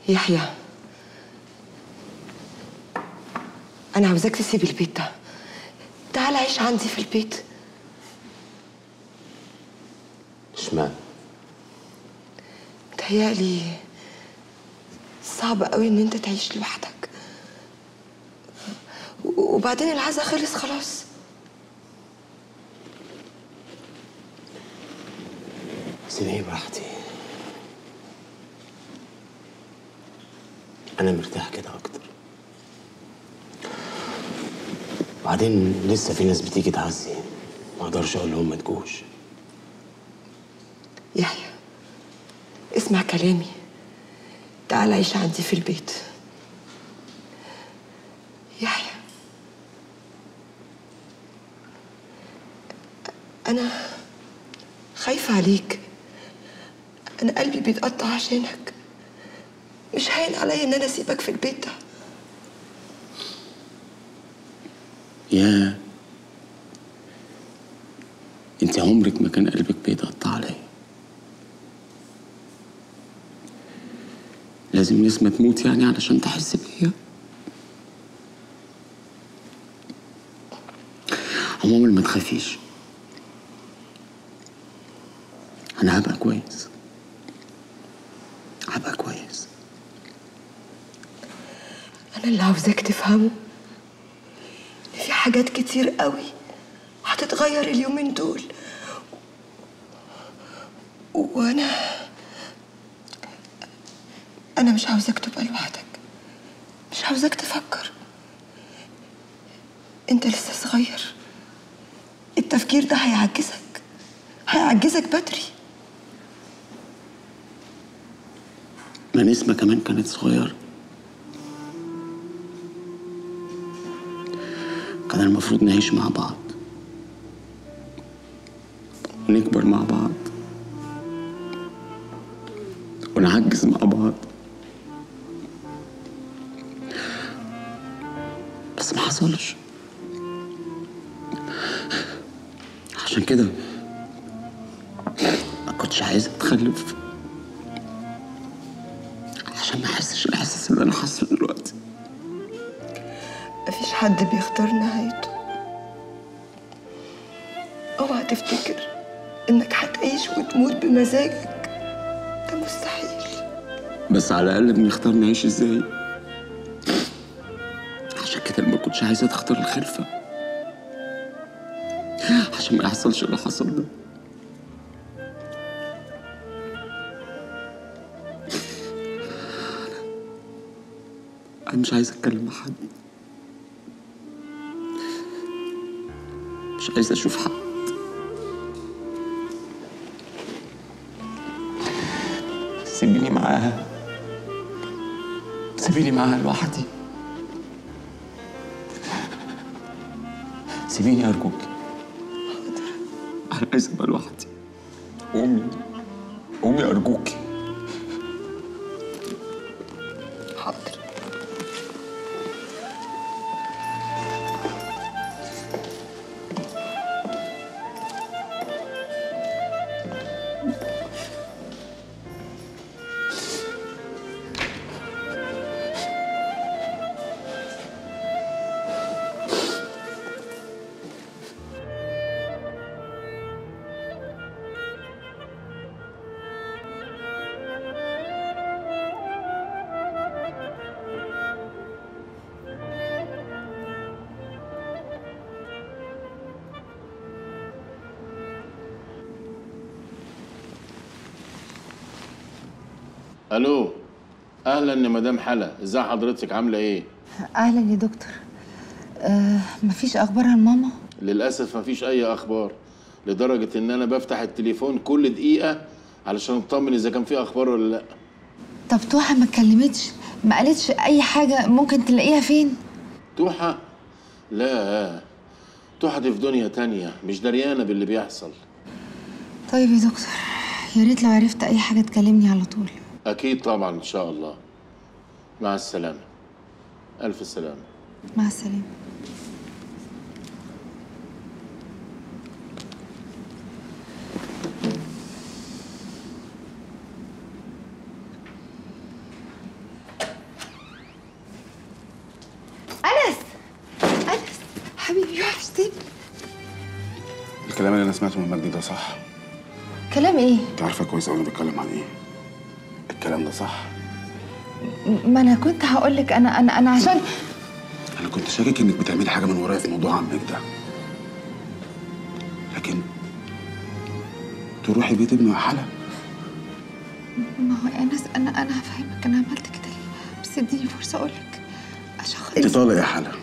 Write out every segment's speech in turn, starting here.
يحيى أنا عاوزاك تسيب البيت ده تعال عيش عندي في البيت اشمعنى متهيألي صعب قوي إن أنت تعيش لوحدك و- وبعدين العزا خلص خلاص سيبيه براحتي انا مرتاح كده اكتر وبعدين لسه في ناس بتيجي تعزي ما اقدرش اقول لهم ما تجوش يحيى اسمع كلامي تعال عيش عندي في البيت يحيى أنا خايفة عليك أنا قلبي بيتقطع عشانك مش هين عليا إن أنا أسيبك في البيت ده يا انت عمرك ما كان قلبك بيتقطع عليا لازم نسمة تموت يعني علشان تحس بيا عموما ما تخافيش انا هبقى كويس هبقى كويس أنا اللي عاوزاك تفهمه إن في حاجات كتير قوي هتتغير اليومين دول وأنا أنا مش عاوزاك تبقى لوحدك مش عاوزاك تفكر أنت لسه صغير التفكير ده هيعجزك هيعجزك بدري ما نسمة كمان كانت صغيرة كان المفروض نعيش مع بعض ونكبر مع بعض ونعجز مع بعض بس ما حصلش عشان كده ما كنتش عايز اتخلف عشان ما احسش الاحساس اللي انا حاسه دلوقتي مفيش حد بيختار نهايته اوعى تفتكر انك هتعيش وتموت بمزاجك ده مستحيل بس على الاقل بنختار نعيش ازاي عشان كده ما كنتش عايزه تختار الخلفه عشان ما يحصلش اللي حصل ده انا مش عايز اتكلم مع حد مش عايز اشوف حد سيبيني معاها سيبيني معاها لوحدي سيبيني ارجوك انا عايز ابقى لوحدي قومي قومي ارجوكي حاضر الو اهلا يا مدام حلا ازي حضرتك عامله ايه اهلا يا دكتور آه مفيش اخبار عن ماما للاسف مفيش اي اخبار لدرجه ان انا بفتح التليفون كل دقيقه علشان اطمن اذا كان في اخبار ولا لا طب توحة ما اتكلمتش ما قالتش اي حاجه ممكن تلاقيها فين توحه لا توحه دي في دنيا تانية مش دريانه باللي بيحصل طيب يا دكتور يا ريت لو عرفت اي حاجه تكلمني على طول اكيد طبعا ان شاء الله مع السلامه الف سلامه مع السلامه الكلام اللي انا سمعته من مجدي ده صح كلام ايه انت عارفه كويس قوي انا بتكلم عن ايه الكلام ده صح ما انا كنت هقول لك انا انا انا عشان انا كنت شاكك انك بتعملي حاجه من ورايا في موضوع عمك ده لكن تروحي بيت ابني وحلا ما هو يا انس انا انا هفهمك انا عملت كده ليه بس اديني فرصه اقول لك عشان انت خاطر طالع يا حلا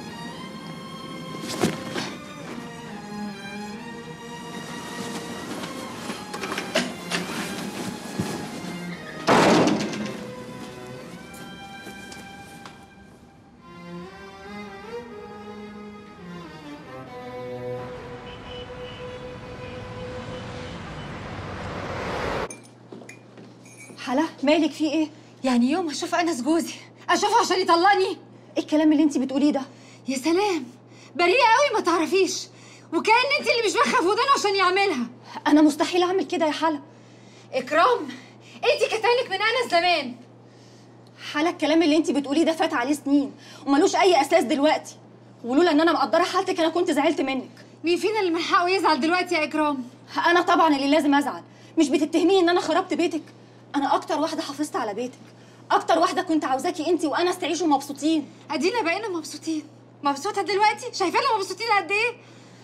حلا مالك في ايه؟ يعني يوم اشوف انس جوزي اشوفه عشان يطلقني ايه الكلام اللي انت بتقوليه ده؟ يا سلام بريئه قوي ما تعرفيش وكان انت اللي مش واخده في ودانه عشان يعملها انا مستحيل اعمل كده يا حلا اكرام انت كتانك من انس زمان حلا الكلام اللي انت بتقوليه ده فات عليه سنين وملوش اي اساس دلوقتي ولولا ان انا مقدره حالتك انا كنت زعلت منك مين فينا اللي من حقه يزعل دلوقتي يا اكرام انا طبعا اللي لازم ازعل مش بتتهميني ان انا خربت بيتك انا اكتر واحده حافظت على بيتك اكتر واحده كنت عاوزاكي انت وانس تعيشوا مبسوطين ادينا بقينا مبسوطين مبسوطه دلوقتي شايفانا مبسوطين قد ايه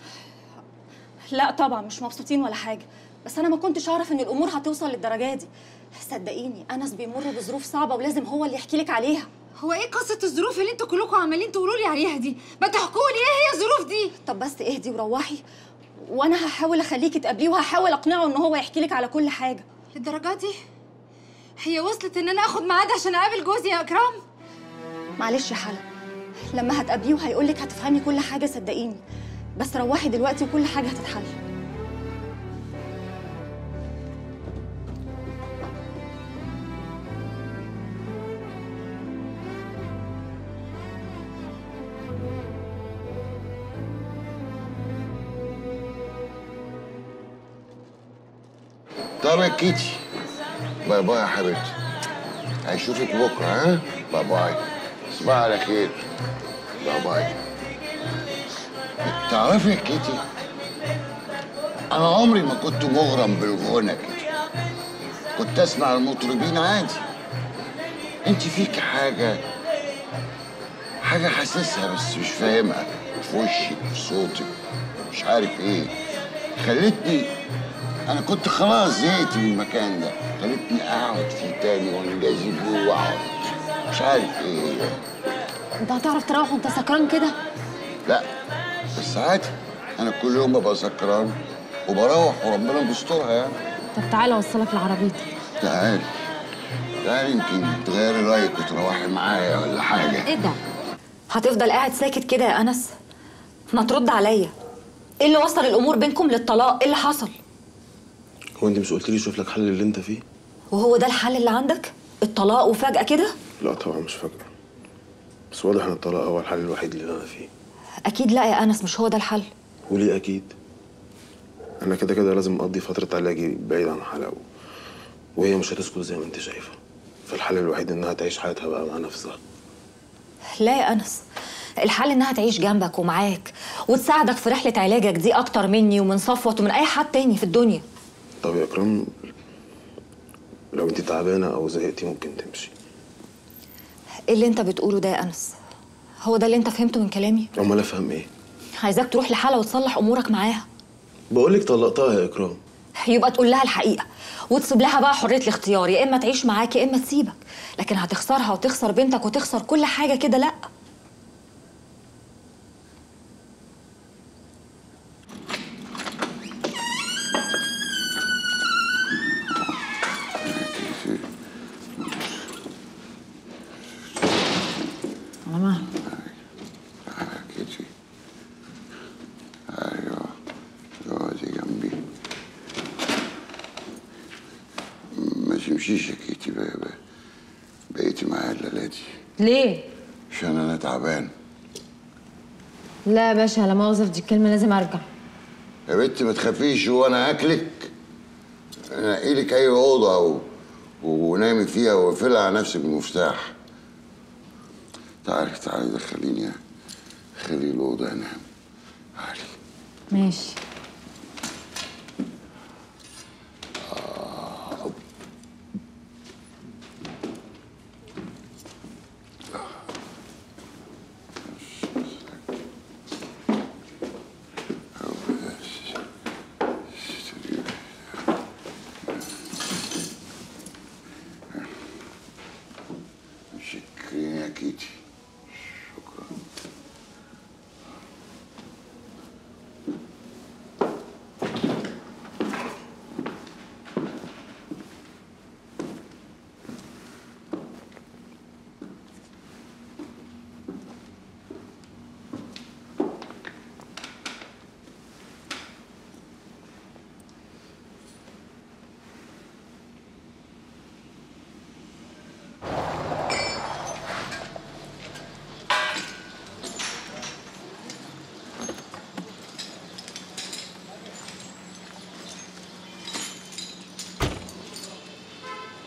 لا طبعا مش مبسوطين ولا حاجه بس انا ما كنتش اعرف ان الامور هتوصل للدرجه دي صدقيني انس بيمر بظروف صعبه ولازم هو اللي يحكي لك عليها هو ايه قصه الظروف اللي انتوا كلكم عمالين تقولوا لي عليها دي ما تحكوا لي ايه هي الظروف دي طب بس اهدي وروحي وانا هحاول اخليكي تقابليه وهحاول اقنعه ان هو يحكي لك على كل حاجه للدرجه دي هي وصلت ان انا اخد ميعاد عشان اقابل جوزي يا اكرام معلش يا حلا لما هتقابليه وهيقول لك هتفهمي كل حاجه صدقيني بس روحي دلوقتي وكل حاجه هتتحل طارق كيتي باي باي يا حبيبتي هشوفك بكره ها باي باي تصبح على خير باي باي تعرفي يا كيتي انا عمري ما كنت مغرم بالغنى كده كنت اسمع المطربين عادي انت فيك حاجه حاجه حاسسها بس مش فاهمها في وشك في صوتك مش عارف ايه خلتني انا كنت خلاص زهقت من المكان ده خلتني اقعد فيه تاني وانجذب له واقعد مش عارف ايه انت هتعرف تروح وانت سكران كده لا بس عادي انا كل يوم ببقى سكران وبروح وربنا بيسترها يعني طب تعالى اوصلك لعربيتك تعالي تعالي يمكن تغيري رايك وتروحي معايا ولا حاجه ايه ده هتفضل قاعد ساكت كده يا انس ما ترد عليا ايه اللي وصل الامور بينكم للطلاق ايه اللي حصل هو انت مش قلت لي شوف لك حل اللي انت فيه وهو ده الحل اللي عندك الطلاق وفجاه كده لا طبعا مش فاكره بس واضح ان الطلاق هو الحل الوحيد اللي انا فيه اكيد لا يا انس مش هو ده الحل وليه اكيد انا كده كده لازم اقضي فتره علاجي بعيد عن حلاوه وهي مش هتسكت زي ما انت شايفه فالحل الوحيد انها تعيش حياتها بقى مع نفسها لا يا انس الحل انها تعيش جنبك ومعاك وتساعدك في رحله علاجك دي اكتر مني ومن صفوت ومن اي حد تاني في الدنيا طب يا اكرام لو انت تعبانه او زهقتي ممكن تمشي ايه اللي انت بتقوله ده يا انس هو ده اللي انت فهمته من كلامي امال افهم ايه عايزاك تروح لحالة وتصلح امورك معاها بقول لك طلقتها يا اكرام يبقى تقول لها الحقيقه وتسيب لها بقى حريه الاختيار يا اما تعيش معاك يا اما تسيبك لكن هتخسرها وتخسر بنتك وتخسر كل حاجه كده لا ماما كيتي ايوه اقعدي جنبي ما تمشيش يا كيتي بقى بقى بقيتي معايا الليله دي ليه عشان انا تعبان لا يا باشا لا مؤاخذه في دي الكلمه لازم ارجع يا بنتي ما تخافيش وانا اكلك انقي لك اي اوضه و... ونامي فيها وقفلها على نفسك بالمفتاح تعالي تعالي دخليني خلي الاوضه انام تعالي ماشي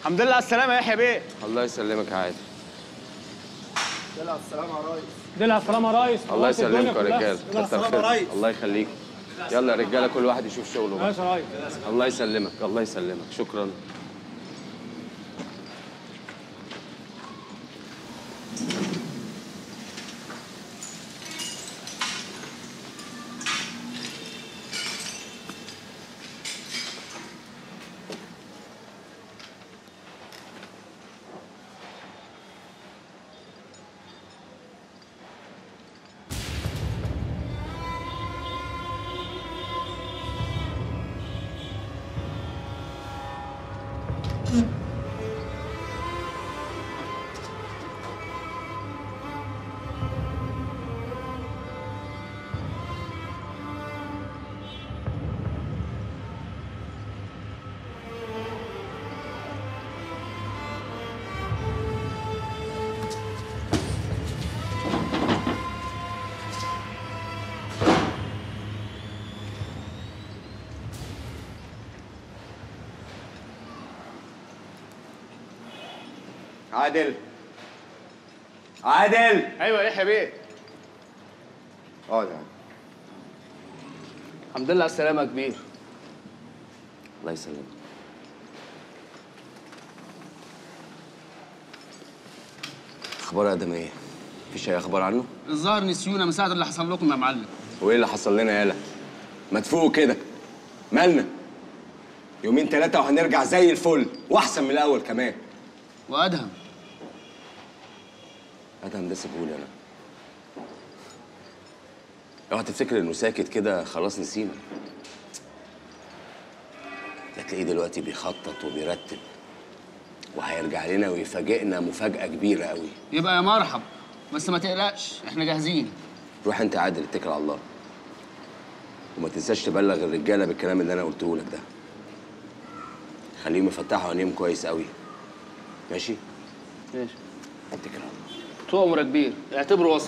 الحمد لله على السلامه يا يحيى بيه الله يسلمك يا عادل دلع السلامه يا ريس دلع السلامة يا ريس الله يسلمكم يا رجاله دلع كتر السلامة يا خير ريس. الله يخليك يلا يا رجاله كل واحد يشوف شغله بقى ماشي يا ريس الله يسلمك الله يسلمك شكرا عادل عادل ايوه يا يحيى بيه اقعد يا عادل الحمد لله على السلامه يا كبير الله يسلمك اخبار ادم ايه مفيش اي اخبار عنه الظاهر نسيونا من ساعه اللي حصل لكم يا معلم وايه اللي حصل لنا يالا ما تفوقوا كده مالنا يومين ثلاثه وهنرجع زي الفل واحسن من الاول كمان وادهم ادهم ده سيبهولي انا اوعى تفتكر انه ساكت كده خلاص نسينا ده تلاقيه دلوقتي بيخطط وبيرتب وهيرجع لنا ويفاجئنا مفاجأة كبيرة قوي يبقى يا مرحب بس ما تقلقش احنا جاهزين روح انت عادل اتكل على الله وما تنساش تبلغ الرجالة بالكلام اللي انا قلته لك ده خليهم يفتحوا عينيهم كويس قوي ماشي ماشي اتكل على الله تؤمر يا كبير اعتبره وصل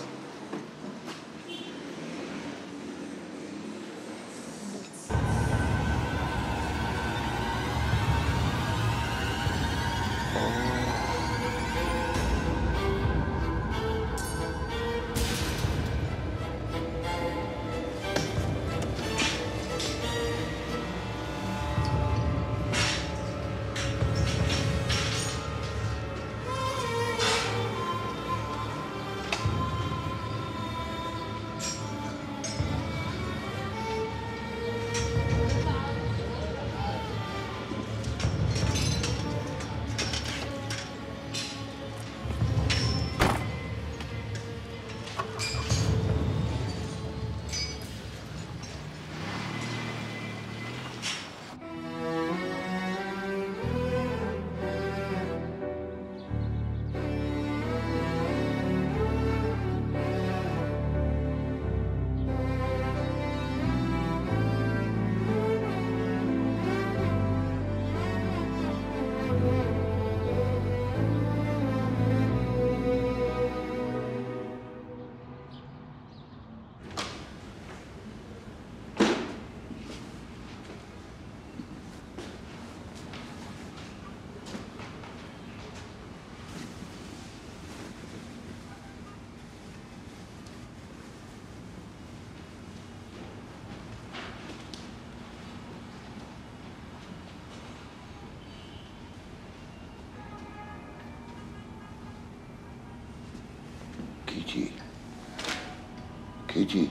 كيتي كيتي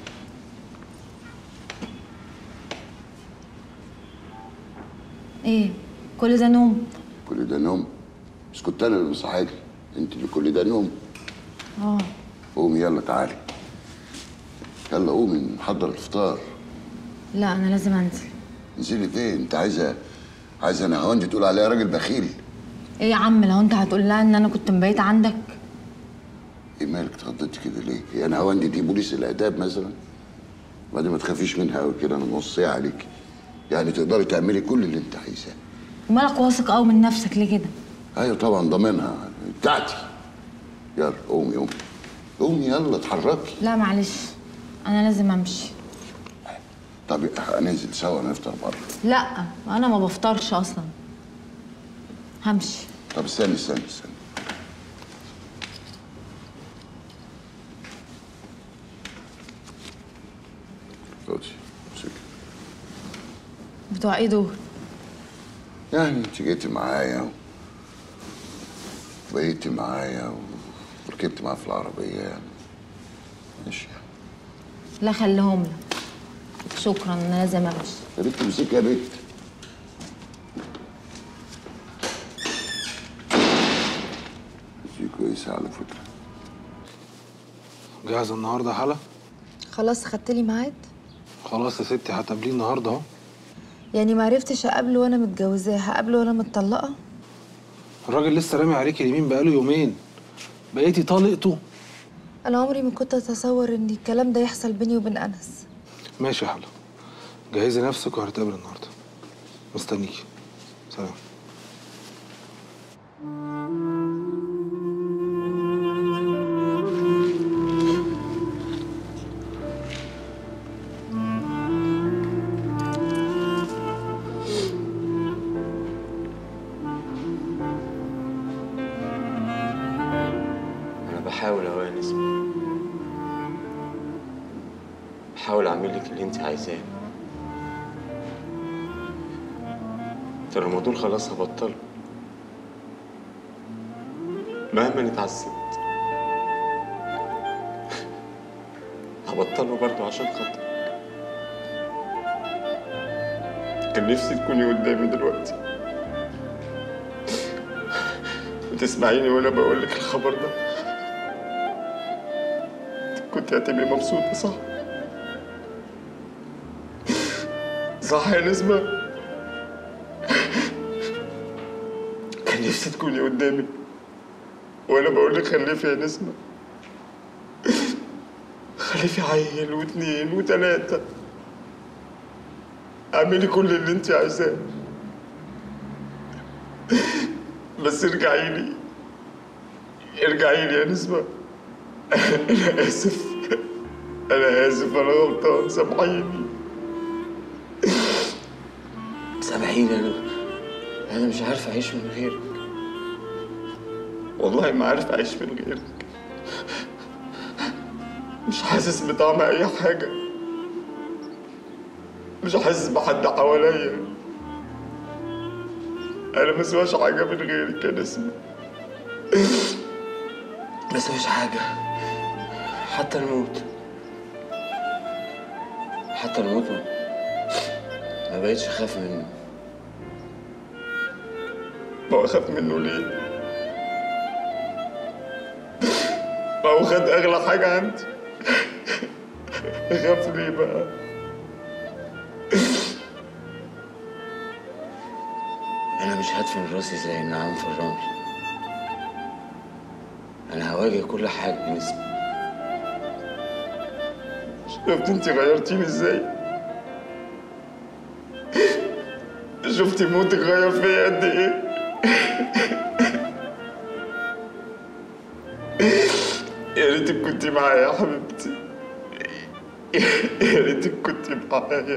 ايه كل ده نوم كل ده نوم بس كنت انا اللي مصحاكي انت اللي كل ده نوم اه قومي يلا تعالي يلا قومي نحضر الفطار لا انا لازم انزل انزلي فين انت عايزه عايزه انا هوندي تقول عليا راجل بخيل ايه يا عم لو انت هتقول لها ان انا كنت مبيت عندك ايه مالك اتخضيتي كده ليه؟ هي انا هوندي دي بوليس الاداب مثلا؟ وبعدين ما تخافيش منها قوي كده انا موصيه عليك يعني تقدري تعملي كل اللي انت عايزاه ومالك واثق قوي من نفسك ليه كده ايوه طبعا ضامنها بتاعتي يلا قومي قومي قومي يلا اتحركي لا معلش انا لازم امشي طب هننزل سوا نفطر بره لا انا ما بفطرش اصلا همشي طب استني استني استني خدي امسكي بتوع ايه دول يعني انت جيتي معايا و... بقيتي معايا و... وركبت معايا في العربية يعني ماشي لا خليهم لك شكرا انا لازم امشي يا بنت امسكي يا بنت دي كويسة على فكرة جاهزه النهارده يا حلا خلاص خدت لي ميعاد خلاص يا ستي هتقابليه النهارده اهو يعني ما عرفتش اقابله وانا متجوزاه هقابله وانا متطلقه الراجل لسه رامي عليك اليمين بقاله يومين بقيتي طلقته انا عمري ما كنت اتصور ان الكلام ده يحصل بيني وبين انس ماشي يا حلا جهزي نفسك وهنتقابل النهارده مستنيكي سلام انا بحاول اهو يا نسمة بحاول اعمل لك اللي انت عايزاه الرمضان خلاص هبطله مهما اتعذبت هبطله برضه عشان خاطرك كان نفسي تكوني قدامي دلوقتي وتسمعيني وانا بقول لك الخبر ده كنت هتبقي مبسوطة صح؟ صح يا نسمة؟ كان نفسي تكوني قدامي وانا بقول لك خلفي يا نسمة خلفي عيل واتنين وتلاتة اعملي كل اللي انت عايزاه بس ارجعي لي ارجعي لي يا نسمة انا اسف انا اسف انا غلطان سامحيني سامحيني انا انا مش عارف اعيش من غيرك والله ما عارف اعيش من غيرك مش حاسس بطعم اي حاجه مش حاسس بحد حواليا انا مسواش حاجه من غيرك يا نسمه بس مش حاجه حتى الموت حتى الموت ما, ما بقتش اخاف منه ما هو اخاف منه ليه ما هو خد اغلى حاجه عندي اخاف ليه بقى انا مش هدفن راسي زي النعام في الرمل انا هواجه كل حاجه بنسبة شفت انت غيرتيني ازاي شفتي موتك غير فيا قد ايه يا ريتك كنت معايا يا حبيبتي يا ريتك كنت معايا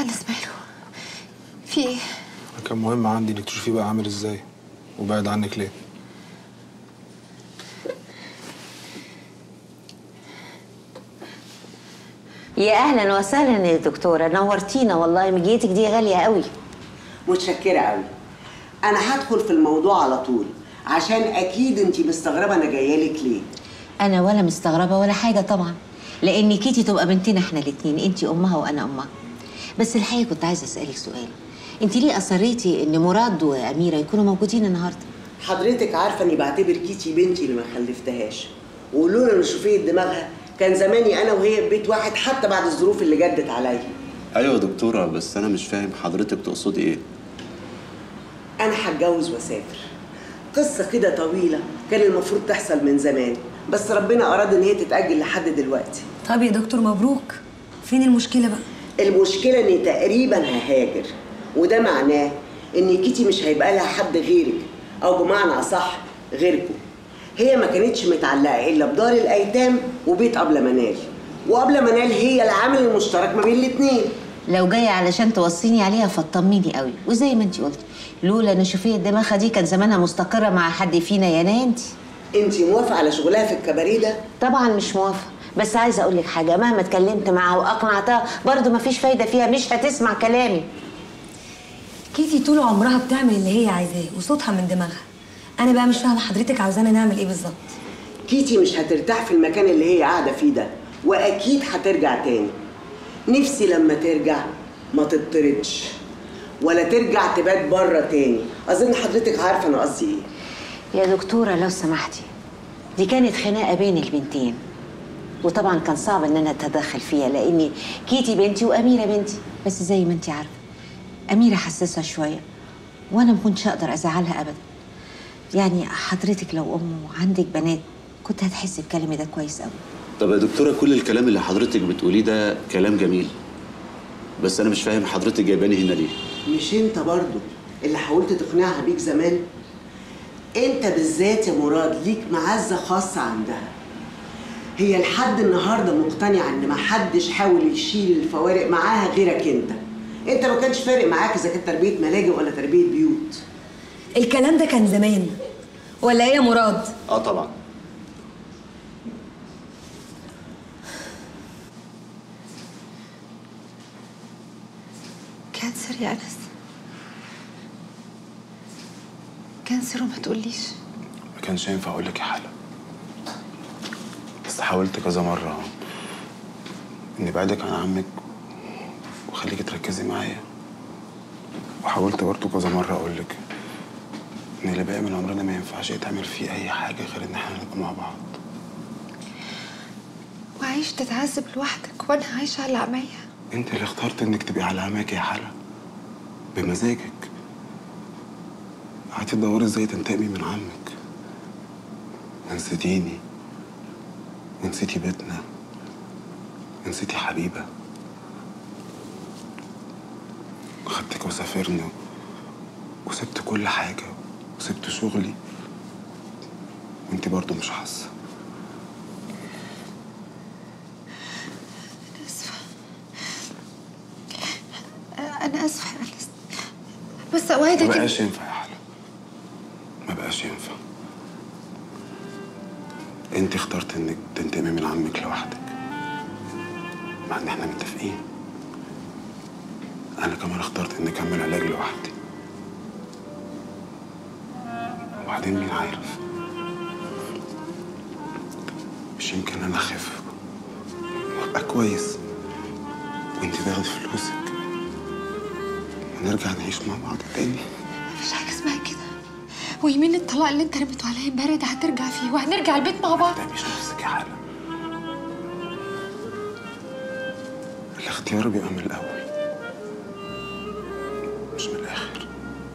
انس ماله في ايه كان مهم عندي انك تشوفيه بقى عامل ازاي وبعد عنك ليه يا اهلا وسهلا يا دكتوره نورتينا والله مجيتك دي غاليه قوي متشكرة قوي أنا هدخل في الموضوع على طول عشان أكيد أنت مستغربة أنا جاية لك ليه انا ولا مستغربه ولا حاجه طبعا لان كيتي تبقى بنتنا احنا الاتنين انت امها وانا امها بس الحقيقه كنت عايزه اسالك سؤال انت ليه اصريتي ان مراد واميره يكونوا موجودين النهارده حضرتك عارفة إني بعتبر كيتي بنتي اللي ما خلفتهاش ولولا إن شوفية دماغها كان زماني أنا وهي في بيت واحد حتى بعد الظروف اللي جدت عليا ايوه يا دكتوره بس انا مش فاهم حضرتك تقصدي ايه أنا هتجوز وأسافر قصة كده طويلة كان المفروض تحصل من زمان بس ربنا أراد إن هي تتأجل لحد دلوقتي طب يا دكتور مبروك فين المشكله بقى المشكلة إني تقريبا ههاجر وده معناه إن كيتي مش هيبقى لها حد غيرك أو بمعنى أصح غيركم هي ما كانتش متعلقة إلا بدار الأيتام وبيت أبلة منال وأبلة منال هي العامل المشترك ما بين الاتنين لو جايه علشان توصيني عليها فطمني قوي وزي ما انت قلتي لولا ان شوفيه دماغها دي كان زمانها مستقره مع حد فينا يا نانتي انت موافقه على شغلها في الكباريه ده طبعا مش موافقه بس عايزه اقول لك حاجه مهما اتكلمت معاها واقنعتها برضه مفيش فايده فيها مش هتسمع كلامي كيتي طول عمرها بتعمل اللي هي عايزاه وصوتها من دماغها انا بقى مش فاهمه حضرتك عاوزانا نعمل ايه بالظبط كيتي مش هترتاح في المكان اللي هي قاعدة فيه ده وأكيد هترجع تاني نفسي لما ترجع ما تطردش ولا ترجع تبات بره تاني أظن حضرتك عارفة أنا قصدي إيه يا دكتوره لو سمحتي دي كانت خناقه بين البنتين وطبعا كان صعب ان انا اتدخل فيها لاني كيتي بنتي واميره بنتي بس زي ما انت عارفه اميره حساسه شويه وانا ما كنتش اقدر ازعلها ابدا يعني حضرتك لو ام وعندك بنات كنت هتحسي بكلامي ده كويس قوي طب يا دكتوره كل الكلام اللي حضرتك بتقوليه ده كلام جميل بس انا مش فاهم حضرتك جايباني هنا ليه مش أنت برضو اللي حاولت تقنعها بيك زمان أنت بالذات يا مراد ليك معزة خاصة عندها هي لحد النهاردة مقتنعة إن محدش حاول يشيل الفوارق معاها غيرك أنت أنت ما كانش فارق معاك إذا كانت تربية ملاجئ ولا تربية بيوت الكلام ده كان زمان ولا ايه يا مراد اه طبعا كانسر يا انس كانسر وما تقوليش ما كانش ينفع اقول لك يا حلا بس حاولت كذا مره اني ابعدك عن عمك وخليكي تركزي معايا وحاولت برضه كذا مره اقول لك ان اللي باقي من عمرنا ما ينفعش يتعمل فيه اي حاجه غير ان احنا نبقى مع بعض وعايش تتعذب لوحدك وانا عايشه على عمية انت اللي اخترت انك تبقي على عماك يا حلا بمزاجك قعدتي تدوري ازاي تنتقمي من عمك نسيتيني ونسيتي بيتنا ونسيتي حبيبة خدتك وسافرنا وسبت كل حاجة وسبت شغلي وانت برضو مش حاسة انا اسفه انا اسفه يا انس بس اوعدك ما إن- بقاش ينفع يا حلا ما بقاش ينفع انت اخترت انك تنتمي من عمك لوحدك مع ان احنا متفقين انا كمان اخترت اني اكمل علاج لوحدي وبعدين مين عارف مش يمكن انا اخف وابقى كويس وانت تاخدي فلوسك ونرجع نعيش مع بعض تاني مفيش حاجه اسمها كده ويمين الطلاق اللي انت رميته عليا امبارح ده هترجع فيه وهنرجع البيت مع بعض مش نفسك يا حلا الاختيار بيبقى من الأول مش من الآخر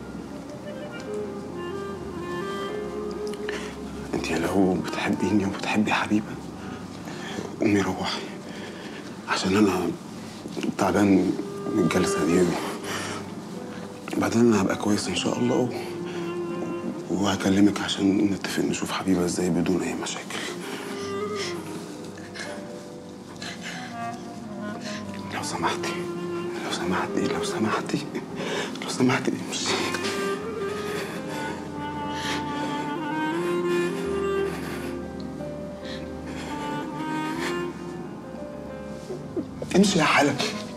انت لو بتحبيني وبتحبي حبيبة قومي روحي عشان أنا تعبان من الجلسة دي بعدين أنا هبقى كويس إن شاء الله و... وهكلمك عشان نتفق نشوف حبيبة ازاي بدون أي مشاكل لو سمحتي لو سمحتي لو سمحتي لو سمحتي امشي امشي يا حلا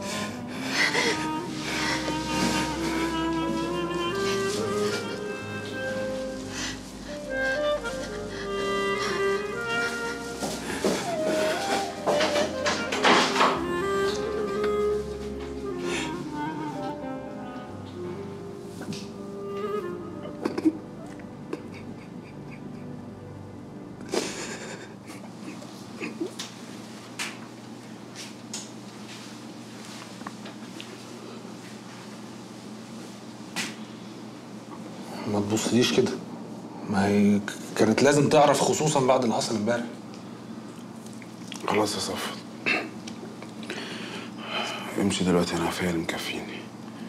ما تبصليش كده ما هي ك- كانت لازم تعرف خصوصا بعد اللي حصل امبارح خلاص يا صفا امشي دلوقتي انا كفايه اللي مكفيني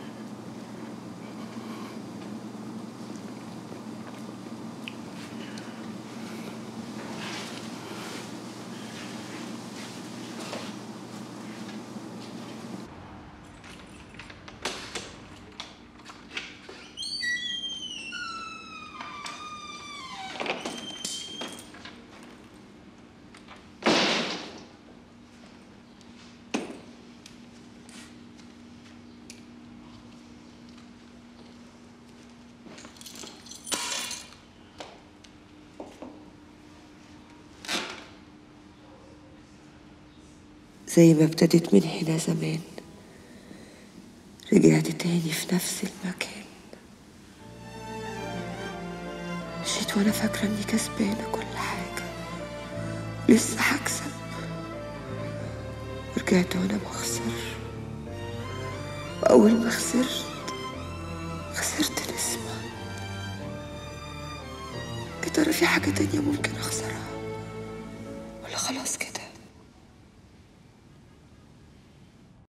زي ما ابتدت من هنا زمان رجعت تاني في نفس المكان مشيت وانا فاكرة اني كسبانة كل حاجة لسه هكسب ورجعت وانا بخسر وأول ما خسرت خسرت نسمة يا ترى في حاجة تانية ممكن أخسرها